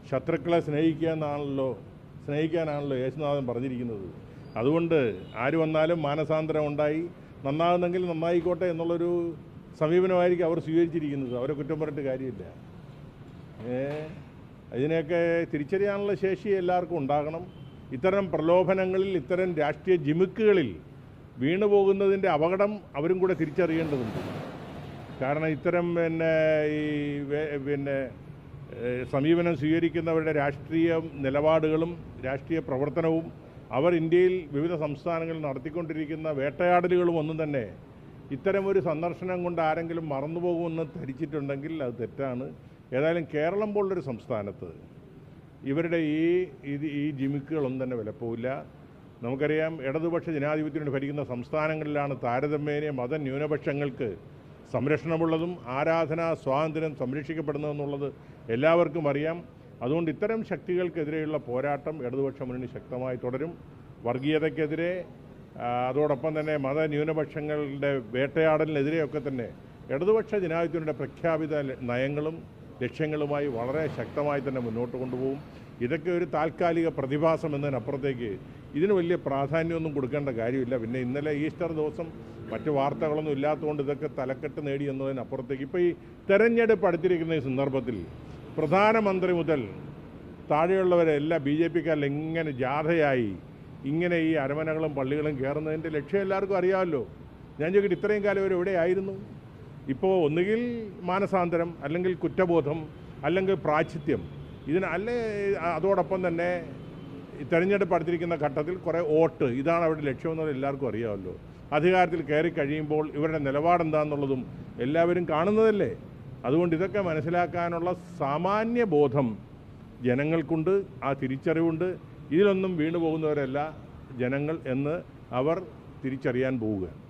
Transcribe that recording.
ശത്രുക്കളെ സ്നേഹിക്കുക എന്നാണല്ലോ സ്നേഹിക്കാനാണല്ലോ യേശുനാഥൻ പറഞ്ഞിരിക്കുന്നത് അതുകൊണ്ട് ആര് വന്നാലും മാനസാന്തരം ഉണ്ടായി നന്നാകുന്നെങ്കിൽ നന്നായിക്കോട്ടെ എന്നുള്ളൊരു സമീപനമായിരിക്കും അവർ സ്വീകരിച്ചിരിക്കുന്നത് അവരെ കുറ്റം പറഞ്ഞിട്ട് കാര്യമില്ല ഏ ഇതിനെയൊക്കെ തിരിച്ചറിയാനുള്ള ശേഷി എല്ലാവർക്കും ഉണ്ടാകണം ഇത്തരം പ്രലോഭനങ്ങളിൽ ഇത്തരം രാഷ്ട്രീയ ജിമിക്കുകളിൽ വീണു പോകുന്നതിൻ്റെ അപകടം അവരും കൂടെ തിരിച്ചറിയേണ്ടതുണ്ട് കാരണം ഇത്തരം പിന്നെ ഈ വേ- പിന്നെ ഏഹ്, സമീപനം സ്വീകരിക്കുന്നവരുടെ രാഷ്ട്രീയ നിലപാടുകളും രാഷ്ട്രീയ പ്രവർത്തനവും അവർ ഇന്ത്യയിൽ വിവിധ സംസ്ഥാനങ്ങളിൽ നടത്തിക്കൊണ്ടിരിക്കുന്ന വേട്ടയാടലുകളും ഒന്നും തന്നെ ഇത്തരം ഒരു സന്ദർശനം കൊണ്ട് ആരെങ്കിലും മറന്നുപോകുമെന്ന് ധരിച്ചിട്ടുണ്ടെങ്കിൽ അത് തെറ്റാണ് ഏതായാലും കേരളം പോലുള്ളൊരു സംസ്ഥാനത്ത് ഇവരുടെ ഈ ഇത് ഈ ജിമിക്കുകളൊന്നും തന്നെ വിലപ്പോവില്ല നമുക്കറിയാം ഇടതുപക്ഷ ജനാധിപത്യം വേണ്ടി ഭരിക്കുന്ന സംസ്ഥാനങ്ങളിലാണ് താരതമ്യേന മതന്യൂനപക്ഷങ്ങൾക്ക് സംരക്ഷണമുള്ളതും ആരാധനാ സ്വാതന്ത്ര്യം സംരക്ഷിക്കപ്പെടുന്നതെന്നുള്ളത് എല്ലാവർക്കും അറിയാം അതുകൊണ്ട് ഇത്തരം ശക്തികൾക്കെതിരെയുള്ള പോരാട്ടം ഇടതുപക്ഷ മുന്നണി ശക്തമായി തുടരും വർഗീയതയ്ക്കെതിരെ ആ, അതോടൊപ്പം തന്നെ മതന്യൂനപക്ഷങ്ങളുടെ വേട്ടയാടലിനെതിരെയൊക്കെ തന്നെ ഇടതുപക്ഷ ജനാധിപത്യത്തിൻ്റെ പ്രഖ്യാപിത ല- നയങ്ങളും ലക്ഷ്യങ്ങളുമായി വളരെ ശക്തമായി തന്നെ മുന്നോട്ട് കൊണ്ടുപോകും ഇതൊക്കെ ഒരു താൽക്കാലിക പ്രതിഭാസം എന്നതിനപ്പുറത്തേക്ക് ഇതിന് വലിയ പ്രാധാന്യമൊന്നും കൊടുക്കേണ്ട കാര്യമില്ല പിന്നെ ഇന്നലെ ഈസ്റ്റർ ദിവസം മറ്റു വാർത്തകളൊന്നും ഇല്ലാത്തതുകൊണ്ട് ഇതൊക്കെ തലക്കെട്ട് നേടി എന്നതിനപ്പുറത്തേക്ക് ഇപ്പോൾ ഈ തെരഞ്ഞെടുപ്പ് അടുത്തിരിക്കുന്ന ഈ സന്ദർഭത്തിൽ പ്രധാനമന്ത്രി മുതൽ താഴെയുള്ളവരെല്ലാം ബി ജെ പിക്കാരിൽ ഇങ്ങനെ ജാഥയായി ഇങ്ങനെ ഈ അരമനകളും പള്ളികളും കയറുന്നതിൻ്റെ ലക്ഷ്യം എല്ലാവർക്കും അറിയാമല്ലോ ഞാൻ ചോദിക്കട്ടെ ഇത്രയും കാലം ഇവർ എവിടെയായിരുന്നു ഇപ്പോൾ ഒന്നുകിൽ മാനസാന്തരം അല്ലെങ്കിൽ കുറ്റബോധം അല്ലെങ്കിൽ പ്രാച്ഛിത്യം ഇതിന് അല്ലേ അതോടൊപ്പം തന്നെ ഈ തെരഞ്ഞെടുപ്പ് അടുത്തിരിക്കുന്ന ഘട്ടത്തിൽ കുറേ വോട്ട് ഇതാണ് അവരുടെ ലക്ഷ്യമെന്നുള്ളത് എല്ലാവർക്കും അറിയാമല്ലോ അധികാരത്തിൽ കയറി കഴിയുമ്പോൾ ഇവരുടെ നിലപാടെന്താണെന്നുള്ളതും എല്ലാവരും കാണുന്നതല്ലേ അതുകൊണ്ട് ഇതൊക്കെ മനസ്സിലാക്കാനുള്ള സാമാന്യ ബോധം ജനങ്ങൾക്കുണ്ട് ആ തിരിച്ചറിവുണ്ട് ഇതിലൊന്നും വീണു പോകുന്നവരല്ല ജനങ്ങൾ എന്ന് അവർ തിരിച്ചറിയാൻ പോവുകയാണ്